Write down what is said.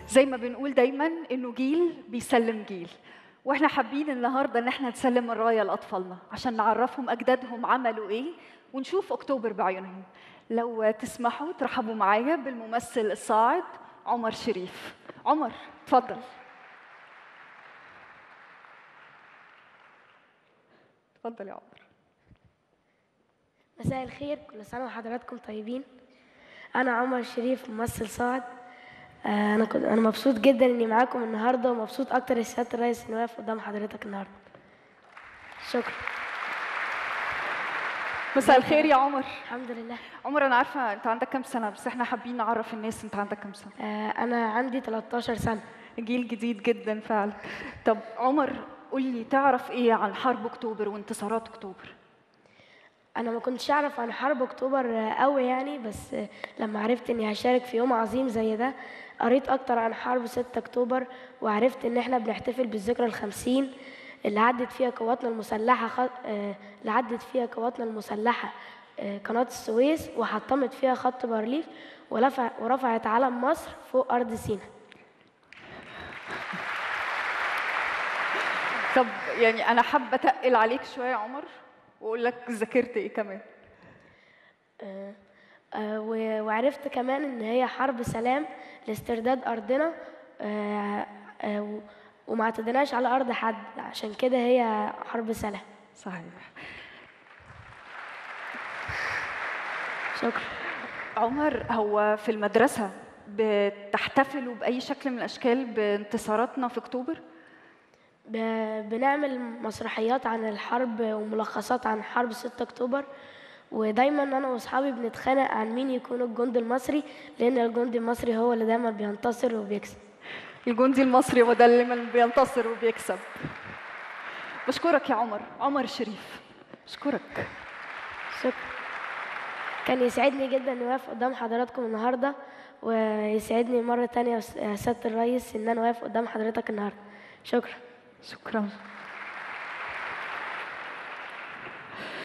زي ما بنقول دايما انه جيل بيسلم جيل واحنا حابين النهارده ان احنا نسلم الرايه لاطفالنا عشان نعرفهم اجدادهم عملوا ايه ونشوف اكتوبر بعيونهم لو تسمحوا ترحبوا معايا بالممثل الصاعد عمر شريف عمر اتفضل اتفضل يا عمر مساء الخير كل سنة وحضراتكم طيبين أنا عمر شريف ممثل صاعد آه، أنا كنت أنا مبسوط جدا إني معاكم النهاردة ومبسوط أكتر سيادة الرئيس إني واقف قدام حضرتك النهاردة شكرا مساء الخير يا عمر الحمد لله عمر انا عارفه انت عندك كام سنه بس احنا حابين نعرف الناس انت عندك كام سنه آه، أنا عندي 13 سنة جيل جديد جدا فعلا طب عمر قول لي تعرف ايه عن حرب اكتوبر وانتصارات اكتوبر أنا ما كنتش أعرف عن حرب أكتوبر آه، قوي يعني بس آه، لما عرفت إني هشارك في يوم عظيم زي ده قريت أكتر عن حرب 6 أكتوبر وعرفت إن إحنا بنحتفل بالذكرى الخمسين اللي عدت فيها قواتنا المسلحة خ... آه، اللي عدت فيها قواتنا المسلحة آه، قناة السويس وحطمت فيها خط بارليف ولفع... ورفعت علم مصر فوق أرض سيناء طب يعني انا حابه اتقل عليك شويه يا عمر واقول لك ذاكرت ايه كمان آه، آه، و- وعرفت كمان إن هي حرب سلام لاسترداد أرضنا آه، آه، و- وما اعتدناش على أرض حد عشان كده هي حرب سلام صحيح شكرا عمر هو في المدرسه بتحتفلوا باي شكل من الاشكال بانتصاراتنا في اكتوبر ب- بنعمل مسرحيات عن الحرب وملخصات عن حرب 6 أكتوبر ودايما أنا وأصحابي بنتخانق عن مين يكون الجندي المصري لأن الجندي المصري هو اللي دايما بينتصر وبيكسب الجندي المصري هو ده اللي من بينتصر وبيكسب بشكرك يا عمر عمر شريف بشكرك شكرا كان يسعدني جدا اني واقف قدام حضراتكم النهارده ويسعدني مرة تانية يا سيادة الرئيس ان انا واقف قدام حضرتك النهارده شكرا شكرا